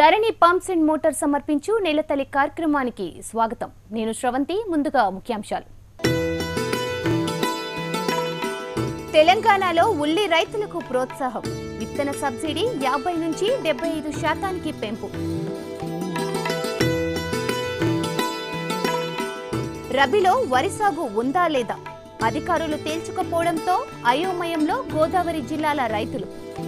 Dharani pumps and motor సమర్పించు నెలతల్లి కార్యక్రమానికి స్వాగతం నేను శ్రవంతి ముందుగా ముఖ్యాంశాలు తెలంగాణలో ఉల్లి రైతులకు ప్రోత్సాహం విత్తన సబ్సిడీ యాభై నుంచి డెబ్బై ఐదు శాతానికి పెంపు రబీలో వరి సాగు ఉందా లేదా అధికారులు తేల్చుకపోవడంతో అయోమయంలో గోదావరి జిల్లాల రైతులు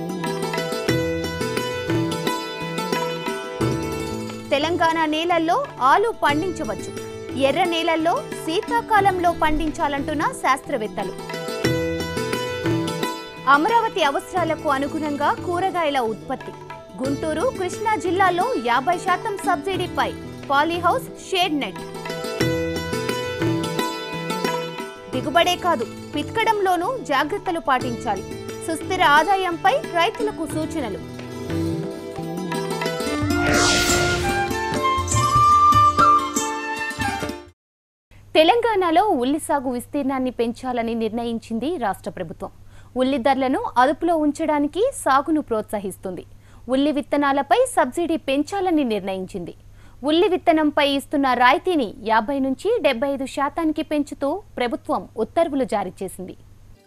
తెలంగాణ నేలల్లో ఆలు పండించవచ్చు ఎర్ర నేలల్లో శీతాకాలంలో పండించాలంటున్న శాస్త్రవేత్తలు అమరావతి అవసరాలకు అనుగుణంగా కూరగాయల ఉత్పత్తి గుంటూరు కృష్ణా జిల్లాల్లో యాభై శాతం సబ్సిడీపై పాలీహౌస్ షేడ్ నెట్ దిగుబడే కాదు పిత్కడంలోనూ జాగ్రత్తలు పాటించాలి సుస్థిర ఆదాయంపై రైతులకు సూచనలు తెలంగాణలో ఉల్లి సాగు విస్తీర్ణాన్ని పెంచాలని నిర్ణయించింది రాష్ట్ర ప్రభుత్వం ఉల్లి ధరలను అదుపులో ఉంచడానికి సాగును ప్రోత్సహిస్తుంది ఉల్లి విత్తనాలపై సబ్సిడీ పెంచాలని నిర్ణయించింది ఉల్లి విత్తనంపై ఇస్తున్న రాయితీని యాభై నుంచి డెబ్బై ఐదు శాతానికి పెంచుతూ ప్రభుత్వం ఉత్తర్వులు జారీ చేసింది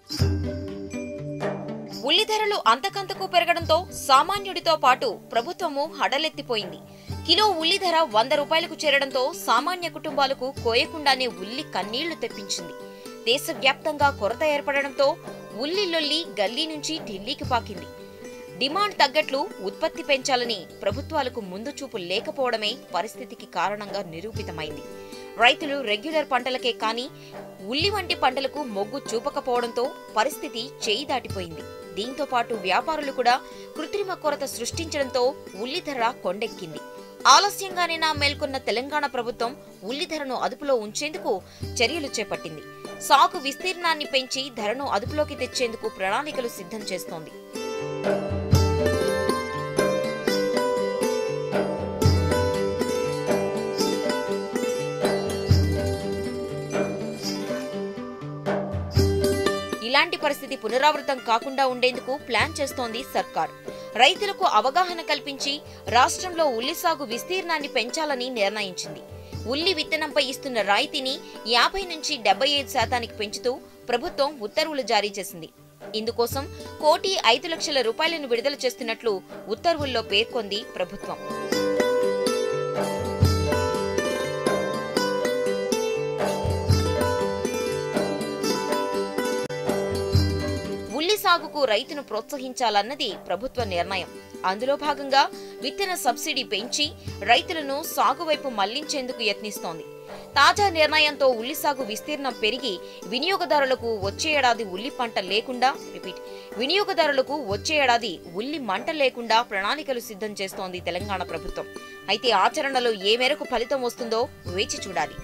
ఉల్లి ధరలు అంతకంతకు పెరగడంతో సామాన్యుడితో పాటు ప్రభుత్వము హడలెత్తిపోయింది కిలో ఉల్లి ధర వంద రూపాయలకు చేరడంతో సామాన్య కుటుంబాలకు కోయకుండానే ఉల్లి కన్నీళ్లు తెప్పించింది దేశవ్యాప్తంగా కొరత ఏర్పడడంతో ఉల్లి లొల్లి గల్లీ నుంచి ఢిల్లీకి పాకింది డిమాండ్ తగ్గట్లు ఉత్పత్తి పెంచాలని ప్రభుత్వాలకు ముందు చూపు లేకపోవడమే పరిస్థితికి కారణంగా నిరూపితమైంది రైతులు రెగ్యులర్ పంటలకే కాని ఉల్లి వంటి పంటలకు మొగ్గు చూపకపోవడంతో పరిస్థితి చేయి దాటిపోయింది దీంతో పాటు వ్యాపారులు కూడా కృత్రిమ కొరత సృష్టించడంతో ఉల్లి ధర కొండెక్కింది ఆలస్యంగానైనా మేల్కొన్న తెలంగాణ ప్రభుత్వం ఉల్లి ధరను అదుపులో ఉంచేందుకు చర్యలు చేపట్టింది సాగు విస్తీర్ణాన్ని పెంచి ధరను అదుపులోకి తెచ్చేందుకు ప్రణాళికలు సిద్ధం చేస్తోంది ఇలాంటి పరిస్థితి పునరావృతం కాకుండా ఉండేందుకు ప్లాన్ చేస్తోంది సర్కార్ రైతులకు అవగాహన కల్పించి రాష్ట్రంలో ఉల్లి సాగు విస్తీర్ణాన్ని పెంచాలని నిర్ణయించింది ఉల్లి విత్తనంపై ఇస్తున్న రాయితీని యాభై నుంచి డెబ్బై ఐదు శాతానికి పెంచుతూ ప్రభుత్వం ఉత్తర్వులు జారీ చేసింది ఇందుకోసం కోటి ఐదు లక్షల రూపాయలను విడుదల చేస్తున్నట్లు ఉత్తర్వుల్లో పేర్కొంది ప్రభుత్వం ఉల్లి సాగుకు రైతును ప్రోత్సహించాలన్నది ప్రభుత్వ నిర్ణయం అందులో భాగంగా విత్తన సబ్సిడీ పెంచి రైతులను సాగు వైపు మళ్లించేందుకు యత్నిస్తోంది తాజా నిర్ణయంతో ఉల్లి సాగు విస్తీర్ణం పెరిగి వినియోగదారులకు వచ్చే ఏడాది ఉల్లి పంట లేకుండా రిపీట్ వినియోగదారులకు వచ్చే ఏడాది ఉల్లి మంట లేకుండా ప్రణాళికలు సిద్ధం చేస్తోంది తెలంగాణ ప్రభుత్వం అయితే ఆచరణలో ఏ మేరకు ఫలితం వస్తుందో వేచి చూడాలి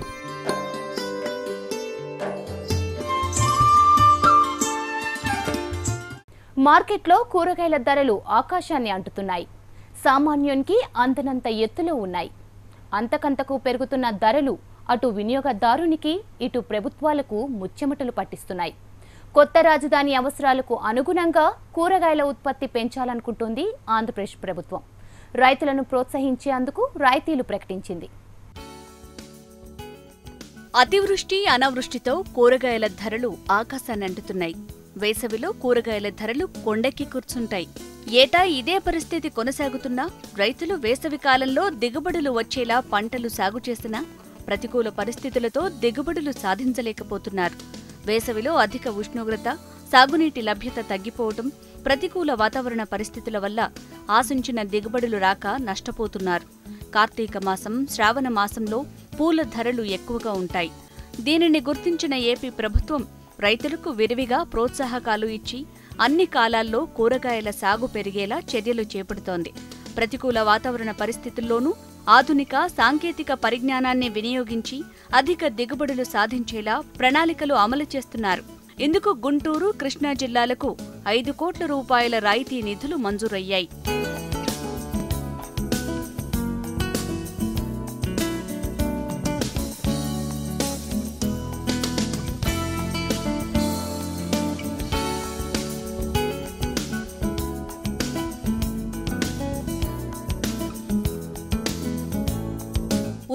మార్కెట్లో కూరగాయల ధరలు ఆకాశాన్ని అంటుతున్నాయి సామాన్యునికి అందనంత ఎత్తులో ఉన్నాయి అంతకంతకు పెరుగుతున్న ధరలు అటు వినియోగదారునికి ఇటు ప్రభుత్వాలకు ముచ్చెమటలు పట్టిస్తున్నాయి కొత్త రాజధాని అవసరాలకు అనుగుణంగా కూరగాయల ఉత్పత్తి పెంచాలనుకుంటోంది ఆంధ్రప్రదేశ్ ప్రభుత్వం రైతులను ప్రోత్సహించేందుకు రాయితీలు ప్రకటించింది అతివృష్టి అనావృష్టితో కూరగాయల ధరలు ఆకాశాన్ని అంటుతున్నాయి వేసవిలో కూరగాయల ధరలు కొండెక్కి కూర్చుంటాయి ఏటా ఇదే పరిస్థితి కొనసాగుతున్నా రైతులు వేసవి కాలంలో దిగుబడులు వచ్చేలా పంటలు సాగు చేసినా ప్రతికూల పరిస్థితులతో దిగుబడులు సాధించలేకపోతున్నారు వేసవిలో అధిక ఉష్ణోగ్రత సాగునీటి లభ్యత తగ్గిపోవటం ప్రతికూల వాతావరణ పరిస్థితుల వల్ల ఆశించిన దిగుబడులు రాక నష్టపోతున్నారు కార్తీక మాసం శ్రావణ మాసంలో పూల ధరలు ఎక్కువగా ఉంటాయి దీనిని గుర్తించిన ఏపీ ప్రభుత్వం రైతులకు విరివిగా ప్రోత్సాహకాలు ఇచ్చి అన్ని కాలాల్లో కూరగాయల సాగు పెరిగేలా చర్యలు చేపడుతోంది ప్రతికూల వాతావరణ పరిస్థితుల్లోనూ ఆధునిక సాంకేతిక పరిజ్ఞానాన్ని వినియోగించి అధిక దిగుబడులు సాధించేలా ప్రణాళికలు అమలు చేస్తున్నారు ఇందుకు గుంటూరు కృష్ణా జిల్లాలకు ఐదు కోట్ల రూపాయల రాయితీ నిధులు మంజూరయ్యాయి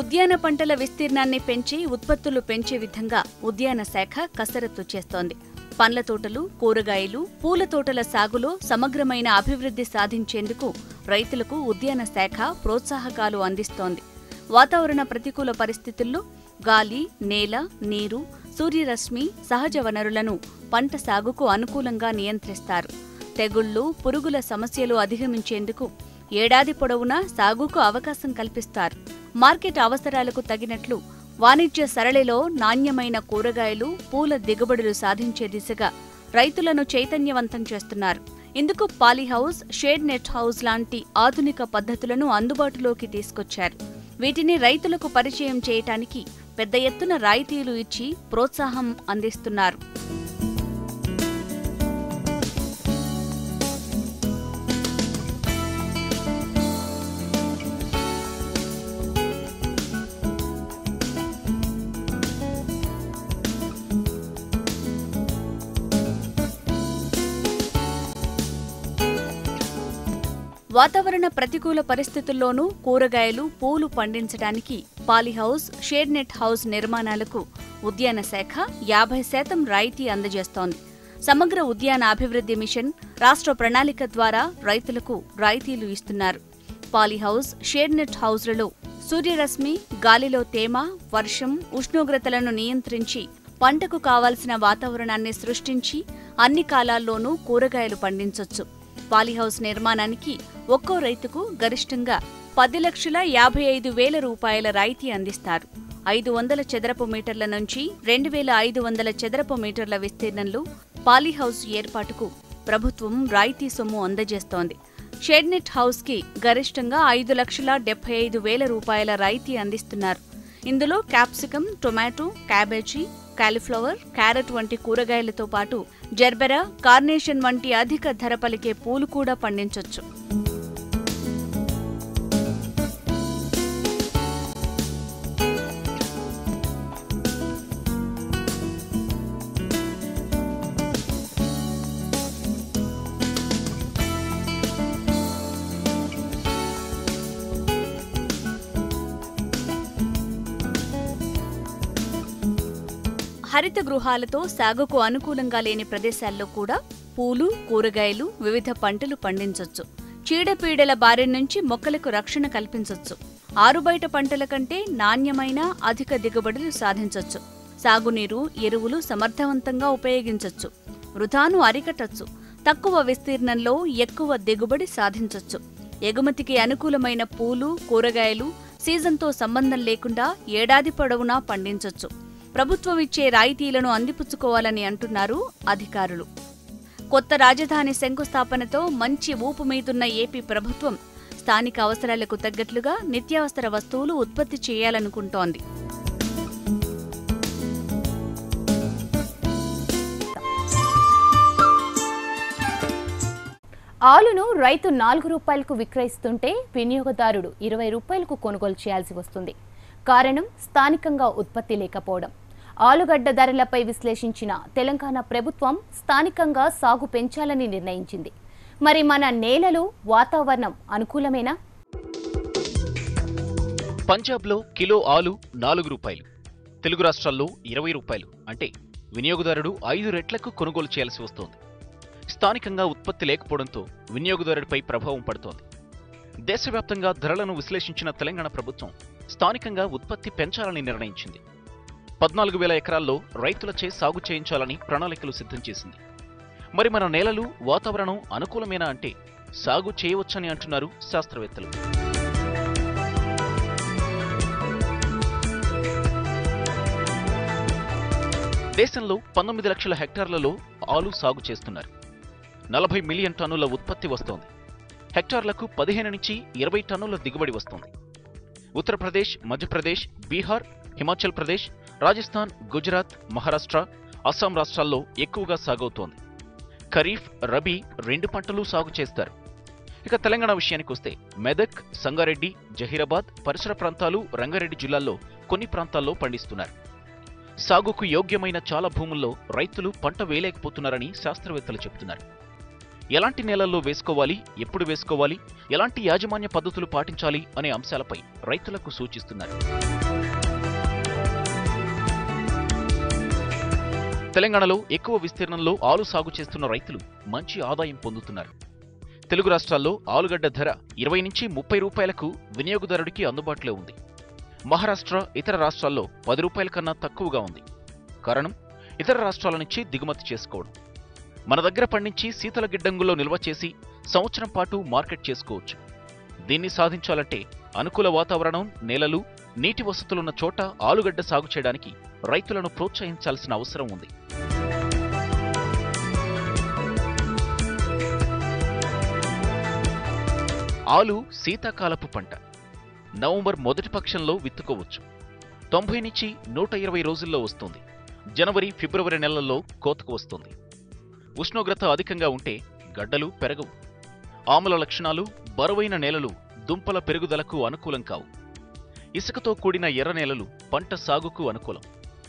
ఉద్యాన పంటల విస్తీర్ణాన్ని పెంచి ఉత్పత్తులు పెంచే విధంగా ఉద్యాన శాఖ కసరత్తు చేస్తోంది పండ్ల తోటలు కూరగాయలు పూల తోటల సాగులో సమగ్రమైన అభివృద్ధి సాధించేందుకు రైతులకు ఉద్యాన శాఖ ప్రోత్సాహకాలు అందిస్తోంది వాతావరణ ప్రతికూల పరిస్థితుల్లో గాలి నేల నీరు సూర్యరశ్మి సహజ వనరులను పంట సాగుకు అనుకూలంగా నియంత్రిస్తారు తెగుళ్లు పురుగుల సమస్యలు అధిగమించేందుకు ఏడాది పొడవునా సాగుకు అవకాశం కల్పిస్తారు మార్కెట్ అవసరాలకు తగినట్లు వాణిజ్య సరళిలో నాణ్యమైన కూరగాయలు పూల దిగుబడులు సాధించే దిశగా రైతులను చైతన్యవంతం చేస్తున్నారు ఇందుకు పాలీహౌస్ షేడ్ నెట్ హౌస్ లాంటి ఆధునిక పద్ధతులను అందుబాటులోకి తీసుకొచ్చారు వీటిని రైతులకు పరిచయం చేయటానికి పెద్ద ఎత్తున రాయితీలు ఇచ్చి ప్రోత్సాహం అందిస్తున్నారు వాతావరణ ప్రతికూల పరిస్థితుల్లోనూ కూరగాయలు పూలు పండించడానికి పాలీహౌస్ షేడ్ నెట్ హౌస్ నిర్మాణాలకు ఉద్యాన శాఖ యాభై శాతం రాయితీ అందజేస్తోంది సమగ్ర ఉద్యాన అభివృద్ధి మిషన్ రాష్ట్ర ప్రణాళిక ద్వారా రైతులకు రాయితీలు ఇస్తున్నారు పాలీహౌస్ షేడ్ నెట్ హౌజ్లలో సూర్యరశ్మి గాలిలో తేమ వర్షం ఉష్ణోగ్రతలను నియంత్రించి పంటకు కావాల్సిన వాతావరణాన్ని సృష్టించి అన్ని కాలాల్లోనూ కూరగాయలు పండించొచ్చు పాలీహౌస్ నిర్మాణానికి ఒక్కో రైతుకు గరిష్టంగా పది లక్షల యాభై ఐదు వేల రూపాయల రాయితీ అందిస్తారు ఐదు వందల చదరపు మీటర్ల నుంచి రెండు వేల ఐదు వందల చదరపు మీటర్ల విస్తీర్ణంలో పాలీహౌస్ ఏర్పాటుకు ప్రభుత్వం రాయితీ సొమ్ము అందజేస్తోంది షెడ్నెట్ హౌస్ కి గరిష్టంగా ఐదు లక్షల డెబ్బై ఐదు వేల రూపాయల రాయితీ అందిస్తున్నారు ఇందులో capsicum tomato cabbage cauliflower carrot వంటి కూరగాయలతో పాటు జర్బెరా కార్నేషన్ వంటి అధిక ధర పలికే పూలు కూడా పండించొచ్చు హరిత గృహాలతో సాగుకు అనుకూలంగా లేని ప్రదేశాల్లో కూడా పూలు కూరగాయలు వివిధ పంటలు పండించొచ్చు చీడపీడల బారి నుంచి మొక్కలకు రక్షణ కల్పించొచ్చు ఆరుబయట పంటల కంటే నాణ్యమైన అధిక దిగుబడులు సాధించొచ్చు సాగునీరు ఎరువులు సమర్థవంతంగా ఉపయోగించొచ్చు వృధాను అరికట్టొచ్చు తక్కువ విస్తీర్ణంలో ఎక్కువ దిగుబడి సాధించొచ్చు ఎగుమతికి అనుకూలమైన పూలు కూరగాయలు సీజన్తో సంబంధం లేకుండా ఏడాది పొడవునా పండించొచ్చు ప్రభుత్వం ఇచ్చే రాయితీలను అందిపుచ్చుకోవాలని అంటున్నారు అధికారులు కొత్త రాజధాని శంకుస్థాపనతో మంచి ఊపు మీదున్న ఏపీ ప్రభుత్వం స్థానిక అవసరాలకు తగ్గట్లుగా నిత్యావసర వస్తువులు ఉత్పత్తి చేయాలనుకుంటోంది ఆలును రైతు నాలుగు రూపాయలకు విక్రయిస్తుంటే వినియోగదారుడు ఇరవై రూపాయలకు కొనుగోలు చేయాల్సి వస్తుంది కారణం స్థానికంగా ఉత్పత్తి లేకపోవడం ఆలుగడ్డ ధరలపై విశ్లేషించిన తెలంగాణ ప్రభుత్వం స్థానికంగా సాగు పెంచాలని నిర్ణయించింది మరి మన నేలలు వాతావరణం అనుకూలమేనా పంజాబ్లో కిలో ఆలు నాలుగు రూపాయలు తెలుగు రాష్ట్రాల్లో ఇరవై రూపాయలు అంటే వినియోగదారుడు ఐదు రెట్లకు కొనుగోలు చేయాల్సి వస్తోంది స్థానికంగా ఉత్పత్తి లేకపోవడంతో వినియోగదారుడిపై ప్రభావం పడుతోంది దేశవ్యాప్తంగా ధరలను విశ్లేషించిన తెలంగాణ ప్రభుత్వం స్థానికంగా ఉత్పత్తి పెంచాలని నిర్ణయించింది పద్నాలుగు వేల ఎకరాల్లో రైతులచే సాగు చేయించాలని ప్రణాళికలు సిద్ధం చేసింది మరి మన నేలలు వాతావరణం అనుకూలమేనా అంటే సాగు చేయవచ్చని అంటున్నారు శాస్త్రవేత్తలు దేశంలో పంతొమ్మిది లక్షల హెక్టార్లలో ఆలు సాగు చేస్తున్నారు నలభై మిలియన్ టన్నుల ఉత్పత్తి వస్తోంది హెక్టార్లకు పదిహేను నుంచి ఇరవై టన్నుల దిగుబడి వస్తోంది ఉత్తరప్రదేశ్ మధ్యప్రదేశ్ బీహార్ హిమాచల్ ప్రదేశ్ రాజస్థాన్ గుజరాత్ మహారాష్ట్ర అస్సాం రాష్ట్రాల్లో ఎక్కువగా సాగవుతోంది ఖరీఫ్ రబీ రెండు పంటలు సాగు చేస్తారు ఇక తెలంగాణ విషయానికి వస్తే మెదక్ సంగారెడ్డి జహీరాబాద్ పరిసర ప్రాంతాలు రంగారెడ్డి జిల్లాల్లో కొన్ని ప్రాంతాల్లో పండిస్తున్నారు సాగుకు యోగ్యమైన చాలా భూముల్లో రైతులు పంట వేయలేకపోతున్నారని శాస్త్రవేత్తలు చెబుతున్నారు ఎలాంటి నేలల్లో వేసుకోవాలి ఎప్పుడు వేసుకోవాలి ఎలాంటి యాజమాన్య పద్ధతులు పాటించాలి అనే అంశాలపై రైతులకు సూచిస్తున్నారు తెలంగాణలో ఎక్కువ విస్తీర్ణంలో ఆలు సాగు చేస్తున్న రైతులు మంచి ఆదాయం పొందుతున్నారు తెలుగు రాష్ట్రాల్లో ఆలుగడ్డ ధర ఇరవై నుంచి ముప్పై రూపాయలకు వినియోగదారుడికి అందుబాటులో ఉంది మహారాష్ట్ర ఇతర రాష్ట్రాల్లో పది రూపాయల కన్నా తక్కువగా ఉంది కారణం ఇతర రాష్ట్రాల నుంచి దిగుమతి చేసుకోవడం మన దగ్గర పండించి శీతల గిడ్డంగుల్లో నిల్వ చేసి సంవత్సరం పాటు మార్కెట్ చేసుకోవచ్చు దీన్ని సాధించాలంటే అనుకూల వాతావరణం నేలలు నీటి వసతులున్న చోట ఆలుగడ్డ సాగు చేయడానికి రైతులను ప్రోత్సహించాల్సిన అవసరం ఉంది ఆలు శీతాకాలపు పంట నవంబర్ మొదటి పక్షంలో విత్తుకోవచ్చు తొంభై నుంచి నూట ఇరవై రోజుల్లో వస్తుంది జనవరి ఫిబ్రవరి నెలల్లో కోతకు వస్తుంది ఉష్ణోగ్రత అధికంగా ఉంటే గడ్డలు పెరగవు ఆముల లక్షణాలు బరువైన నేలలు దుంపల పెరుగుదలకు అనుకూలం కావు ఇసుకతో కూడిన ఎర్ర నేలలు పంట సాగుకు అనుకూలం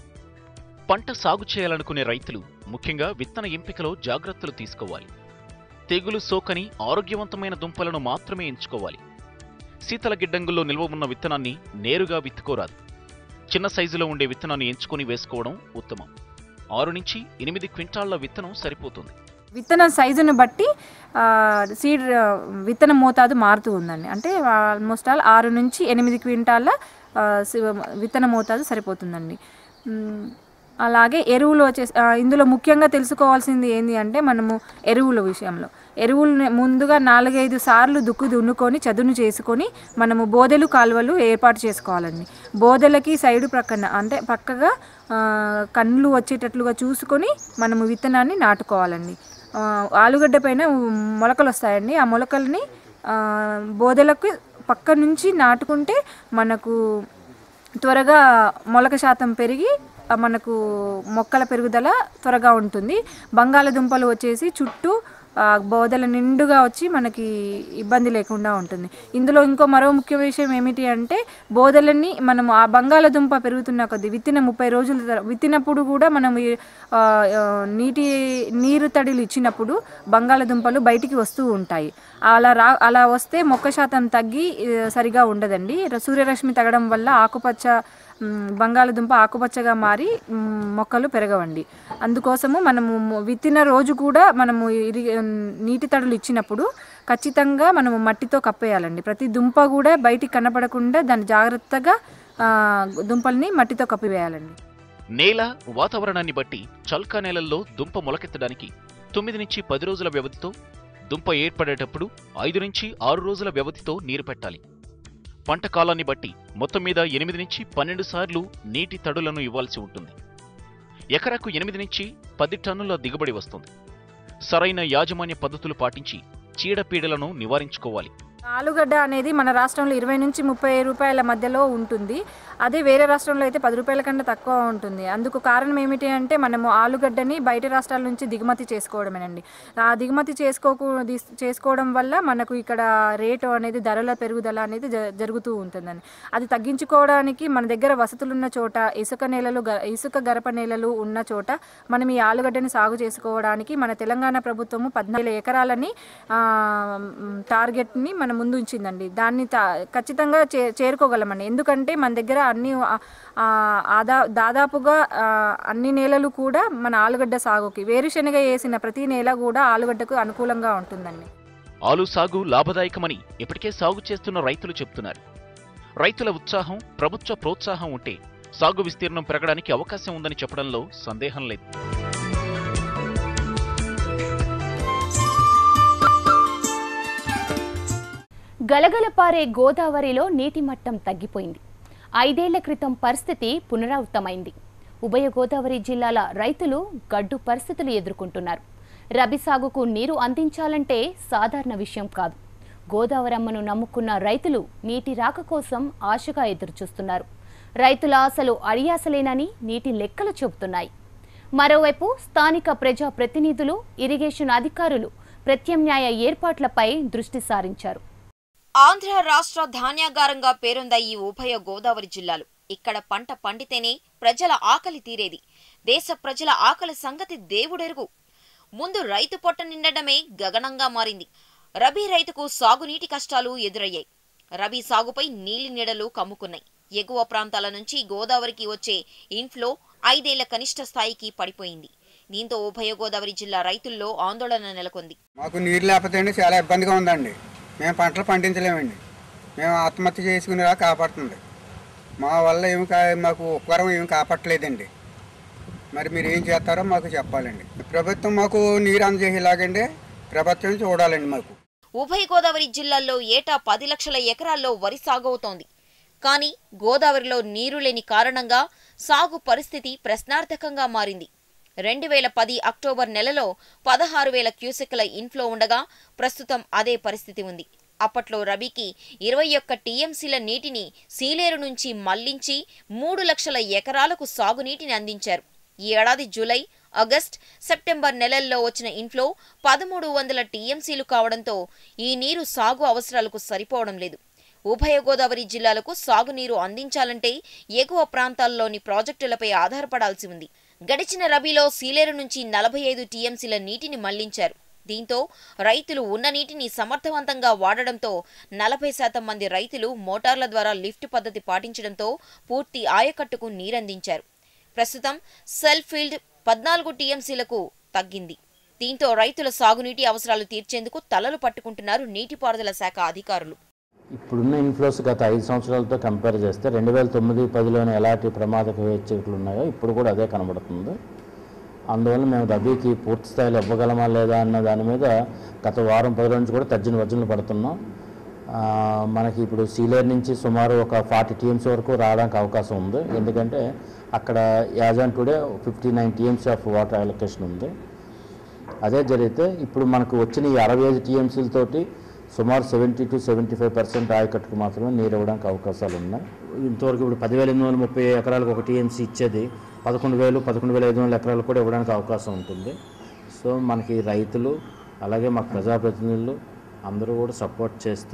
పంట సాగు చేయాలనుకునే రైతులు ముఖ్యంగా విత్తన ఎంపికలో జాగ్రత్తలు తీసుకోవాలి తెగులు సోకని ఆరోగ్యవంతమైన దుంపలను మాత్రమే ఎంచుకోవాలి శీతల గిడ్డంగుల్లో నిల్వ ఉన్న విత్తనాన్ని నేరుగా విత్తుకోరాదు చిన్న సైజులో ఉండే విత్తనాన్ని ఎంచుకొని వేసుకోవడం ఉత్తమం ఆరు నుంచి ఎనిమిది క్వింటాళ్ల విత్తనం సరిపోతుంది విత్తన సైజును బట్టి ఆ, సీడ్ ఆ, విత్తన మోతాదు మారుతూ ఉందండి అంటే ఆల్మోస్ట్ ఆల్ ఆరు నుంచి ఎనిమిది క్వింటాల ఆ, సి- విత్తన మోతాదు సరిపోతుందండి మ్, అలాగే ఎరువులు వచ్చేసి ఆ, ఇందులో ముఖ్యంగా తెలుసుకోవాల్సింది ఏంటి అంటే మనము ఎరువుల విషయంలో ఎరువులు ముందుగా నాలుగైదు సార్లు దుక్కు దున్నుకొని చదును చేసుకొని మనము బోదెలు కాలువలు ఏర్పాటు చేసుకోవాలండి బోదెలకి సైడు ప్రక్కన అంటే పక్కగా ఆ, కళ్ళు వచ్చేటట్లుగా చూసుకొని మనము విత్తనాన్ని నాటుకోవాలండి ఆ, ఆలుగడ్డ పైన మొలకలు వస్తాయండి ఆ మొలకల్ని ఆ, బోదెలకు పక్క నుంచి నాటుకుంటే మనకు త్వరగా మొలక శాతం పెరిగి ఆ, మనకు మొక్కల పెరుగుదల త్వరగా ఉంటుంది బంగాళదుంపలు వచ్చేసి చుట్టూ ఆ, బోదల నిండుగా వచ్చి మనకి ఇబ్బంది లేకుండా ఉంటుంది ఇందులో ఇంకో మరో ముఖ్య విషయం ఏమిటి అంటే బోదలని మనం ఆ బంగాళదుంప పెరుగుతున్న కొద్ది విత్తిన ముప్పై రోజుల తర- విత్తినప్పుడు కూడా మనం ఈ, ఆ, ఆ, నీటి నీరు తడిలు ఇచ్చినప్పుడు బంగాళదుంపలు బయటికి వస్తూ ఉంటాయి అలా రా అలా వస్తే మొక్క శాతం తగ్గి ఆ, సరిగా ఉండదండి ర- సూర్యరశ్మి తగడం వల్ల ఆకుపచ్చ మ్, బంగాళదుంప ఆకుపచ్చగా మారి మ్, మొక్కలు పెరగవండి అందుకోసము మనము మ- విత్తిన రోజు కూడా మనము ఇరి నీటి తడులు ఇచ్చినప్పుడు ఖచ్చితంగా మనము మట్టితో కప్పేయాలండి ప్రతి దుంప కూడా బయటికి కనపడకుండా దాన్ని జాగ్రత్తగా ఆ, దుంపల్ని మట్టితో కప్పివేయాలండి నేల వాతావరణాన్ని బట్టి చల్కా నేలల్లో దుంప మొలకెత్తడానికి తొమ్మిది నుంచి పది రోజుల వ్యవధితో దుంప ఏర్పడేటప్పుడు ఐదు నుంచి ఆరు రోజుల వ్యవధితో నీరు పెట్టాలి పంట కాలాన్ని బట్టి మొత్తం మీద ఎనిమిది నుంచి పన్నెండు సార్లు నీటి తడులను ఇవ్వాల్సి ఉంటుంది ఎకరాకు ఎనిమిది నుంచి పది టన్నుల దిగుబడి వస్తుంది సరైన యాజమాన్య పద్ధతులు పాటించి చీడపీడలను నివారించుకోవాలి ఆలుగడ్డ అనేది మన రాష్ట్రంలో ఇరవై నుంచి ముప్పై రూపాయల మధ్యలో ఉంటుంది అదే వేరే రాష్ట్రంలో అయితే పది రూపాయల కన్నా తక్కువ ఉంటుంది అందుకు కారణం ఏమిటి అంటే మనము ఆలుగడ్డని బయట రాష్ట్రాల నుంచి దిగుమతి చేసుకోవడమేనండి ఆ దిగుమతి చేసుకోకు దిస్- చేసుకోవడం వల్ల మనకు ఇక్కడ రేటు అనేది ధరల పెరుగుదల అనేది జ- జరుగుతూ ఉంటుందండి అది తగ్గించుకోవడానికి మన దగ్గర వసతులు ఉన్న చోట ఇసుక నేలలు గ- ఇసుక గరప నేలలు ఉన్న చోట మనం ఈ ఆలుగడ్డని సాగు చేసుకోవడానికి మన తెలంగాణ ప్రభుత్వము పద్నాలుగు ఎకరాలని ఆ, మ్, టార్గెట్ని మన ముందు ఉంచిందండి దాన్ని తా ఖచ్చితంగా చే చేరుకోగలమండి ఎందుకంటే మన దగ్గర అన్ని ఆ, ఆ, ఆదా దాదాపుగా ఆ, అన్ని నేలలు కూడా మన ఆలుగడ్డ సాగుకి వేరుశనగ వేసిన ప్రతి నేల కూడా ఆలుగడ్డకు అనుకూలంగా ఉంటుందండి ఆలు సాగు లాభదాయకమని ఇప్పటికే సాగు చేస్తున్న రైతులు చెప్తున్నారు రైతుల ఉత్సాహం ప్రభుత్వ ప్రోత్సాహం ఉంటే సాగు విస్తీర్ణం పెరగడానికి అవకాశం ఉందని చెప్పడంలో సందేహం లేదు గలగలపారే గోదావరిలో నీటి మట్టం తగ్గిపోయింది ఐదేళ్ల క్రితం పరిస్థితి పునరావృతమైంది ఉభయ గోదావరి జిల్లాల రైతులు గడ్డు పరిస్థితులు ఎదుర్కొంటున్నారు రబీ సాగుకు నీరు అందించాలంటే సాధారణ విషయం కాదు గోదావరమ్మను నమ్ముకున్న రైతులు నీటి రాక కోసం ఆశగా ఎదురుచూస్తున్నారు రైతుల ఆశలు అడియాసలేనని నీటి లెక్కలు చెబుతున్నాయి మరోవైపు స్థానిక ప్రజా ప్రతినిధులు ఇరిగేషన్ అధికారులు ప్రత్యామ్నాయ ఏర్పాట్లపై దృష్టి సారించారు ఆంధ్ర రాష్ట్ర ధాన్యాగారంగా పేరొంద ఈ ఉభయ గోదావరి జిల్లాలు ఇక్కడ పంట పండితేనే ప్రజల ఆకలి తీరేది దేశ ప్రజల ఆకలి సంగతి దేవుడెరుగు ముందు రైతు పొట్ట నిండడమే గగనంగా మారింది రబీ రైతుకు సాగునీటి కష్టాలు ఎదురయ్యాయి రబీ సాగుపై నీలి నీడలు కమ్ముకున్నాయి ఎగువ ప్రాంతాల నుంచి గోదావరికి వచ్చే ఇన్ఫ్లో ఐదేళ్ల కనిష్ట స్థాయికి పడిపోయింది దీంతో ఉభయ గోదావరి జిల్లా రైతుల్లో ఆందోళన నెలకొంది మాకు నీరు లేకపోతే అండి చాలా ఇబ్బందిగా ఉందండి మేము పంటలు పండించలేమండి మేము ఆత్మహత్య చేసుకునేలా కాపాడుతుంది మా వల్ల ఏమి కా మాకు ఉపకారం ఏమి కాపాడలేదండి మరి మీరు ఏం చేస్తారో మాకు చెప్పాలండి ప్రభుత్వం మాకు నీరు అందజేసేలాగండి ప్రభుత్వం చూడాలండి మాకు ఉభయ గోదావరి జిల్లాల్లో ఏటా పది లక్షల ఎకరాల్లో వరి సాగు అవుతోంది కానీ గోదావరిలో నీరు లేని కారణంగా సాగు పరిస్థితి ప్రశ్నార్థకంగా మారింది రెండు వేల పది అక్టోబర్ నెలలో పదహారు వేల క్యూసెక్ల ఇన్ఫ్లో ఉండగా ప్రస్తుతం అదే పరిస్థితి ఉంది అప్పట్లో రబీకి ఇరవై ఒక్క టీఎంసీల నీటిని సీలేరు నుంచి మళ్లించి మూడు లక్షల ఎకరాలకు సాగునీటిని అందించారు ఈ ఏడాది జూలై ఆగస్ట్ సెప్టెంబర్ నెలల్లో వచ్చిన ఇన్ఫ్లో పదమూడు వందల టీఎంసీలు కావడంతో ఈ నీరు సాగు అవసరాలకు సరిపోవడం లేదు ఉభయ గోదావరి జిల్లాలకు సాగునీరు అందించాలంటే ఎగువ ప్రాంతాల్లోని ప్రాజెక్టులపై ఆధారపడాల్సి ఉంది గడిచిన రబీలో సీలేరు నుంచి నలభై ఐదు టీఎంసీల నీటిని మళ్లించారు దీంతో రైతులు ఉన్న నీటిని సమర్థవంతంగా వాడడంతో నలభై శాతం మంది రైతులు మోటార్ల ద్వారా లిఫ్ట్ పద్ధతి పాటించడంతో పూర్తి ఆయకట్టుకు నీరందించారు ప్రస్తుతం సెల్ ఫీల్డ్ పద్నాలుగు టీఎంసీలకు తగ్గింది దీంతో రైతుల సాగునీటి అవసరాలు తీర్చేందుకు తలలు పట్టుకుంటున్నారు నీటిపారుదల శాఖ అధికారులు ఇప్పుడున్న ఇన్ఫ్లోస్ గత ఐదు సంవత్సరాలతో కంపేర్ చేస్తే రెండు వేల తొమ్మిది పదిలోనే ఎలాంటి ప్రమాదక హెచ్చరికలు ఉన్నాయో ఇప్పుడు కూడా అదే కనబడుతుంది అందువల్ల మేము రబీకి పూర్తి స్థాయిలో ఇవ్వగలమా లేదా అన్న దాని మీద గత వారం పది నుంచి కూడా తర్జన వర్జనలు పడుతున్నాం ఆ, మనకి ఇప్పుడు సీలేర్ నుంచి సుమారు ఒక ఫార్టీ టీమ్స్ వరకు రావడానికి అవకాశం ఉంది ఎందుకంటే అక్కడ as on today fifty nine TMC of water allocation ఉంది అదే జరిగితే ఇప్పుడు మనకు వచ్చిన ఈ అరవై ఐదు టీఎంసీలతోటి సుమారు seventy two seventy five percent ఆయకట్టుకు మాత్రమే నీరు ఇవ్వడానికి అవకాశాలు ఉన్నాయి ఇంతవరకు ఇప్పుడు పదివేల ఎనిమిది వందల ముప్పై ఎకరాలకు ఒక టీఎంసీ ఇచ్చేది పదకొండు వేలు పదకొండు వేల ఐదు వందల ఎకరాలు కూడా ఇవ్వడానికి అవకాశం ఉంటుంది సో మనకి రైతులు అలాగే మాకు ప్రజాప్రతినిధులు అందరూ కూడా సపోర్ట్ చేస్తే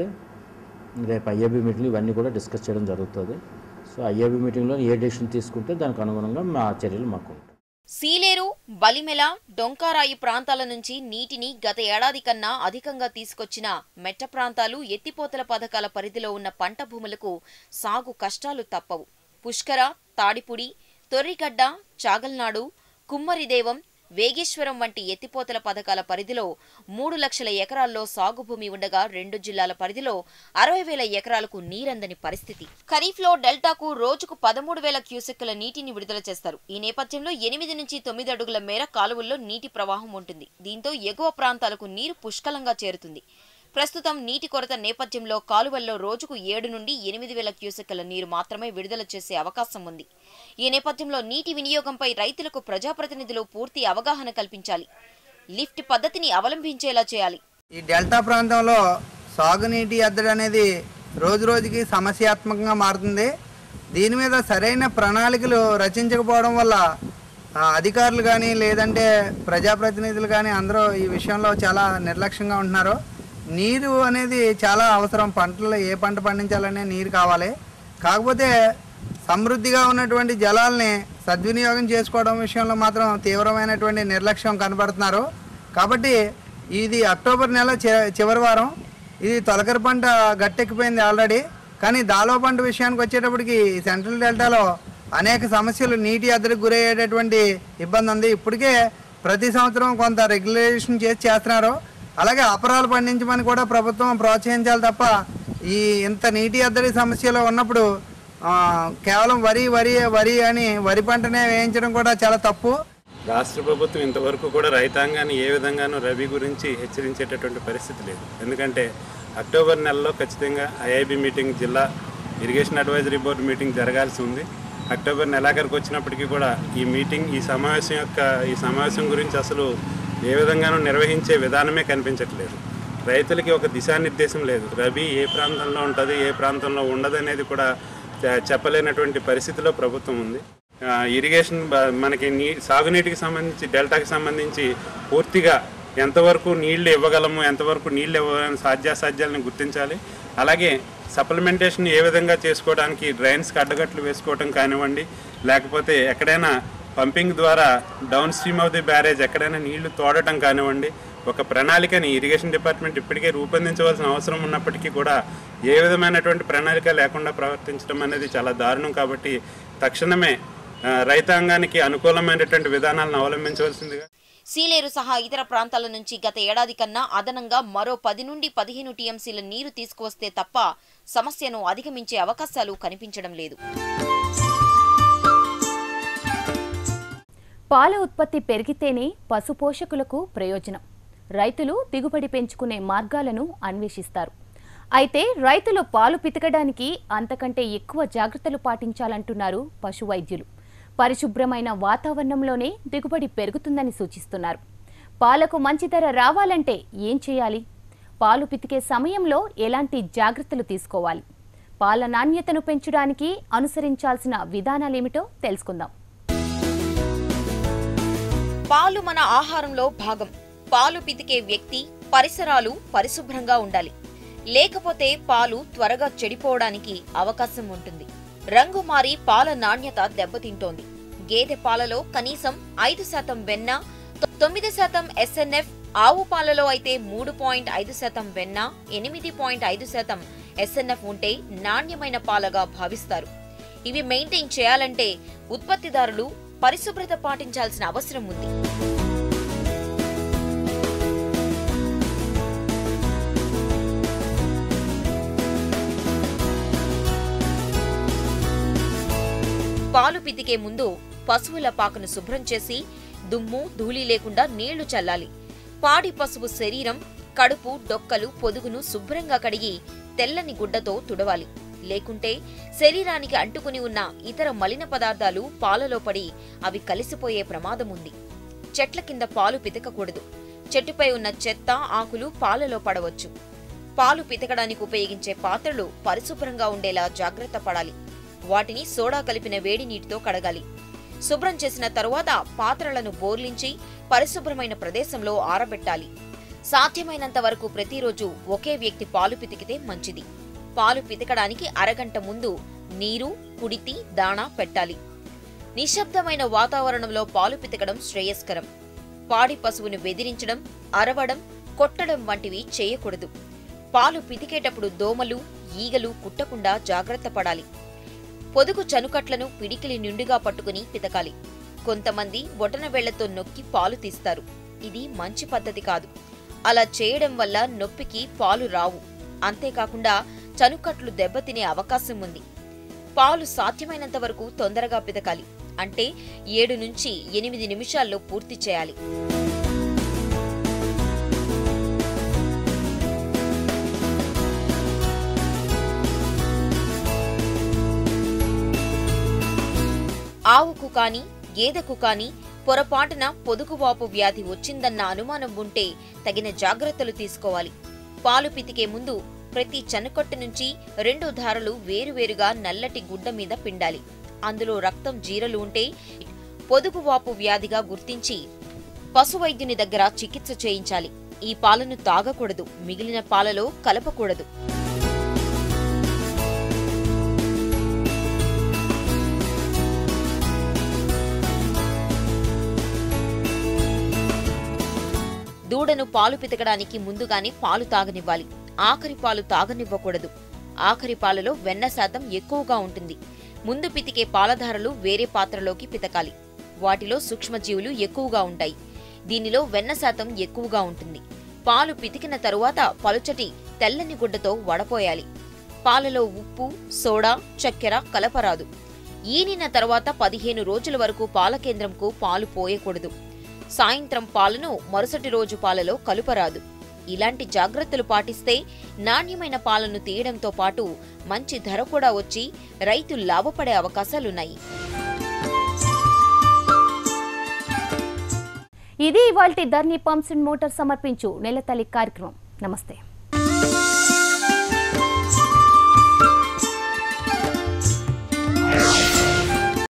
రేపు ఐఏబీ మీటింగ్లు ఇవన్నీ కూడా డిస్కస్ చేయడం జరుగుతుంది సో ఐఏబీ మీటింగ్లో ఏ డెసిషన్ తీసుకుంటే దానికి అనుగుణంగా మా చర్యలు మాకు ఉంటాయి సీలేరు బలిమెల డొంకారాయి ప్రాంతాల నుంచి నీటిని గత ఏడాది కన్నా అధికంగా తీసుకొచ్చిన మెట్ట ప్రాంతాలు ఎత్తిపోతల పథకాల పరిధిలో ఉన్న పంట భూములకు సాగు కష్టాలు తప్పవు పుష్కర తాడిపుడి తొర్రిగడ్డ చాగల్నాడు కుమ్మరిదేవం వేగేశ్వరం వంటి ఎత్తిపోతల పథకాల పరిధిలో మూడు లక్షల ఎకరాల్లో సాగు భూమి ఉండగా రెండు జిల్లాల పరిధిలో అరవై వేల ఎకరాలకు నీరందని పరిస్థితి ఖరీఫ్లో డెల్టాకు రోజుకు పదమూడు వేల క్యూసెక్కుల నీటిని విడుదల చేస్తారు ఈ నేపథ్యంలో ఎనిమిది నుంచి తొమ్మిది అడుగుల మేర కాలువల్లో నీటి ప్రవాహం ఉంటుంది దీంతో ఎగువ ప్రాంతాలకు నీరు పుష్కలంగా చేరుతుంది ప్రస్తుతం నీటి కొరత నేపథ్యంలో కాలువల్లో రోజుకు ఏడు నుండి ఎనిమిది వేల క్యూసెక్కుల నీరు మాత్రమే విడుదల చేసే అవకాశం ఉంది ఈ నేపథ్యంలో నీటి వినియోగంపై రైతులకు ప్రజాప్రతినిధులు పూర్తి అవగాహన కల్పించాలి లిఫ్ట్ పద్ధతిని అవలంబించేలా చేయాలి ఈ డెల్టా ప్రాంతంలో సాగునీటి ఎద్దడి అనేది రోజు రోజుకి సమస్యాత్మకంగా మారుతుంది దీని మీద సరైన ప్రణాళికలు రచించకపోవడం వల్ల ఆ, అధికారులు కానీ లేదంటే ప్రజాప్రతినిధులు కానీ అందరూ ఈ విషయంలో చాలా నిర్లక్ష్యంగా ఉంటున్నారు నీరు అనేది చాలా అవసరం పంటలు ఏ పంట పండించాలనే నీరు కావాలి కాకపోతే సమృద్ధిగా ఉన్నటువంటి జలాల్ని సద్వినియోగం చేసుకోవడం విషయంలో మాత్రం తీవ్రమైనటువంటి నిర్లక్ష్యం కనబడుతున్నారు కాబట్టి ఇది అక్టోబర్ నెల చి- చివరి వారం ఇది తొలకరి పంట గట్టెక్కిపోయింది ఆల్రెడీ కానీ దాలో పంట విషయానికి వచ్చేటప్పటికి ఈ సెంట్రల్ డెల్టాలో అనేక సమస్యలు నీటి ఎద్దడికి గురయ్యేటటువంటి ఇబ్బంది ఉంది ఇప్పటికే ప్రతి సంవత్సరం కొంత రెగ్యులేషన్ చేసి చేస్తున్నారు అలాగే అపరాలు పండించమని కూడా ప్రభుత్వం ప్రోత్సహించాలి తప్ప ఈ ఇంత నీటి ఎద్దడి సమస్యలో ఉన్నప్పుడు ఆ, కేవలం వరి వరి వరి అని వరి పంటనే వేయించడం కూడా చాలా తప్పు రాష్ట్ర ప్రభుత్వం ఇంతవరకు కూడా రైతాంగాన్ని ఏ విధంగానూ రబీ గురించి హెచ్చరించేటటువంటి పరిస్థితి లేదు ఎందుకంటే అక్టోబర్ నెలలో ఖచ్చితంగా ఐఐబి మీటింగ్ జిల్లా ఇరిగేషన్ అడ్వైజరీ బోర్డు మీటింగ్ జరగాల్సి ఉంది అక్టోబర్ నెలాఖరికి వచ్చినప్పటికీ కూడా ఈ మీటింగ్ ఈ సమావేశం యొక్క ఈ సమావేశం గురించి అసలు ఏ విధంగానూ నిర్వహించే విధానమే కనిపించట్లేదు రైతులకి ఒక దిశానిర్దేశం లేదు రబీ ఏ ప్రాంతంలో ఉంటుంది ఏ ప్రాంతంలో ఉండదు అనేది కూడా చె- చెప్పలేనటువంటి పరిస్థితిలో ప్రభుత్వం ఉంది ఆ, ఇరిగేషన్ బ- మనకి నీ సాగునీటికి సంబంధించి డెల్టాకి సంబంధించి పూర్తిగా ఎంతవరకు నీళ్లు ఇవ్వగలము ఎంతవరకు నీళ్లు ఇవ్వగలని సాధ్యాసాధ్యాలను గుర్తించాలి అలాగే సప్లిమెంటేషన్ ఏ విధంగా చేసుకోవడానికి డ్రైన్స్కి అడ్డగట్లు వేసుకోవటం కానివ్వండి లేకపోతే ఎక్కడైనా పంపింగ్ ద్వారా downstream of the barrage ఎక్కడైనా నీళ్లు తోడటం కానివ్వండి ఒక ప్రణాళికని ఇరిగేషన్ డిపార్ట్మెంట్ ఇప్పటికే రూపొందించవలసిన అవసరం ఉన్నప్పటికీ కూడా ఏ విధమైనటువంటి ప్రణాళిక లేకుండా ప్రవర్తించడం అనేది చాలా దారుణం కాబట్టి తక్షణమే ఆ, రైతాంగానికి అనుకూలమైనటువంటి విధానాలను అవలంబించవలసిందిగా సీలేరు సహా ఇతర ప్రాంతాల నుంచి గత ఏడాది కన్నా అదనంగా మరో పది నుండి పదిహేను టీఎంసీల నీరు తీసుకువస్తే తప్ప సమస్యను అధిగమించే అవకాశాలు కనిపించడం లేదు పాల ఉత్పత్తి పెరిగితేనే పశు పోషకులకు ప్రయోజనం రైతులు దిగుబడి పెంచుకునే మార్గాలను అన్వేషిస్తారు అయితే రైతులు పాలు పితకడానికి అంతకంటే ఎక్కువ జాగ్రత్తలు పాటించాలంటున్నారు పశు వైద్యులు పరిశుభ్రమైన వాతావరణంలోనే దిగుబడి పెరుగుతుందని సూచిస్తున్నారు పాలకు మంచి ధర రావాలంటే ఏం చేయాలి పాలు పితికే సమయంలో ఎలాంటి జాగ్రత్తలు తీసుకోవాలి పాల నాణ్యతను పెంచడానికి అనుసరించాల్సిన విధానాలేమిటో తెలుసుకుందాం పాలు మన ఆహారంలో భాగం పాలు పితికే వ్యక్తి పరిసరాలు పరిశుభ్రంగా ఉండాలి లేకపోతే పాలు త్వరగా చెడిపోవడానికి అవకాశం ఉంటుంది రంగు మారి పాల నాణ్యత దెబ్బతింటోంది గేదె పాలలో కనీసం ఐదు శాతం వెన్న తొ- తొమ్మిది శాతం ఎస్ఎన్ఎఫ్ ఆవు పాలలో అయితే మూడు పాయింట్ ఐదు శాతం వెన్న ఎనిమిది పాయింట్ ఐదు శాతం ఎస్ఎన్ఎఫ్ ఉంటే నాణ్యమైన పాలగా భావిస్తారు ఇవి మెయింటైన్ చేయాలంటే ఉత్పత్తిదారులు పరిశుభ్రత పాటించాల్సిన అవసరం ఉంది పాలు పితికే ముందు పశువుల పాకను శుభ్రం చేసి దుమ్ము ధూళి లేకుండా నీళ్లు చల్లాలి పాడి పశువు శరీరం కడుపు డొక్కలు పొదుగును శుభ్రంగా కడిగి తెల్లని గుడ్డతో తుడవాలి లేకుంటే శరీరానికి అంటుకుని ఉన్న ఇతర మలిన పదార్థాలు పాలలో పడి అవి కలిసిపోయే ప్రమాదం ఉంది చెట్ల కింద పాలు పితకకూడదు చెట్టుపై ఉన్న చెత్త ఆకులు పాలలో పడవచ్చు పాలు పితకడానికి ఉపయోగించే పాత్రలు పరిశుభ్రంగా ఉండేలా జాగ్రత్త పడాలి వాటిని సోడా కలిపిన వేడి నీటితో కడగాలి శుభ్రం చేసిన తరువాత పాత్రలను బోర్లించి పరిశుభ్రమైన ప్రదేశంలో ఆరబెట్టాలి సాధ్యమైనంత వరకు ప్రతిరోజు ఒకే వ్యక్తి పాలు పితికితే మంచిది పాలు పితకడానికి అరగంట ముందు నీరు కుడితి దాణా పెట్టాలి నిశ్శబ్దమైన వాతావరణంలో పాలు పితకడం శ్రేయస్కరం పాడి పశువును బెదిరించడం అరవడం కొట్టడం వంటివి చేయకూడదు పాలు పితికేటప్పుడు దోమలు ఈగలు కుట్టకుండా జాగ్రత్త పడాలి పొదుగు చనుకట్లను పిడికిలి నిండుగా పట్టుకుని పితకాలి కొంతమంది బొటన వేళ్లతో నొక్కి పాలు తీస్తారు ఇది మంచి పద్ధతి కాదు అలా చేయడం వల్ల నొప్పికి పాలు రావు అంతేకాకుండా చనుకట్లు దెబ్బతినే అవకాశం ఉంది పాలు సాధ్యమైనంత వరకు తొందరగా పితకాలి అంటే ఏడు నుంచి ఎనిమిది నిమిషాల్లో పూర్తి చేయాలి ఆవుకు కాని గేదెకు కాని పొరపాటున పొదుగువాపు వ్యాధి వచ్చిందన్న అనుమానం ఉంటే తగిన జాగ్రత్తలు తీసుకోవాలి పాలు పితికే ముందు ప్రతి చనుకొట్టు నుంచి రెండు ధారలు వేరువేరుగా నల్లటి గుడ్డ మీద పిండాలి అందులో రక్తం జీరలు ఉంటే పొదుగువాపు వ్యాధిగా గుర్తించి పశువైద్యుని దగ్గర చికిత్స చేయించాలి ఈ పాలను తాగకూడదు మిగిలిన పాలలో కలపకూడదు దూడను పాలు పితకడానికి ముందుగానే పాలు తాగనివ్వాలి ఆఖరి పాలు తాగనివ్వకూడదు ఆఖరి పాలలో వెన్న శాతం ఎక్కువగా ఉంటుంది ముందు పితికే పాలధారలు వేరే పాత్రలోకి పితకాలి వాటిలో సూక్ష్మజీవులు ఎక్కువగా ఉంటాయి దీనిలో వెన్న శాతం ఎక్కువగా ఉంటుంది పాలు పితికిన తరువాత పలుచటి తెల్లని గుడ్డతో వడపోయాలి పాలలో ఉప్పు సోడా చక్కెర కలపరాదు ఈనిన తర్వాత పదిహేను రోజుల వరకు పాల కేంద్రంకు పాలు పోయకూడదు సాయంత్రం పాలను మరుసటి రోజు పాలలో కలుపరాదు ఇలాంటి జాగ్రత్తలు పాటిస్తే నాణ్యమైన పాలను తీయడంతో పాటు మంచి ధర కూడా వచ్చి రైతు లాభపడే అవకాశాలున్నాయి ఇది ఇవాల్టి ధర్నీ పంప్స్ అండ్ మోటార్ సమర్పించు నెలతల్లి కార్యక్రమం నమస్తే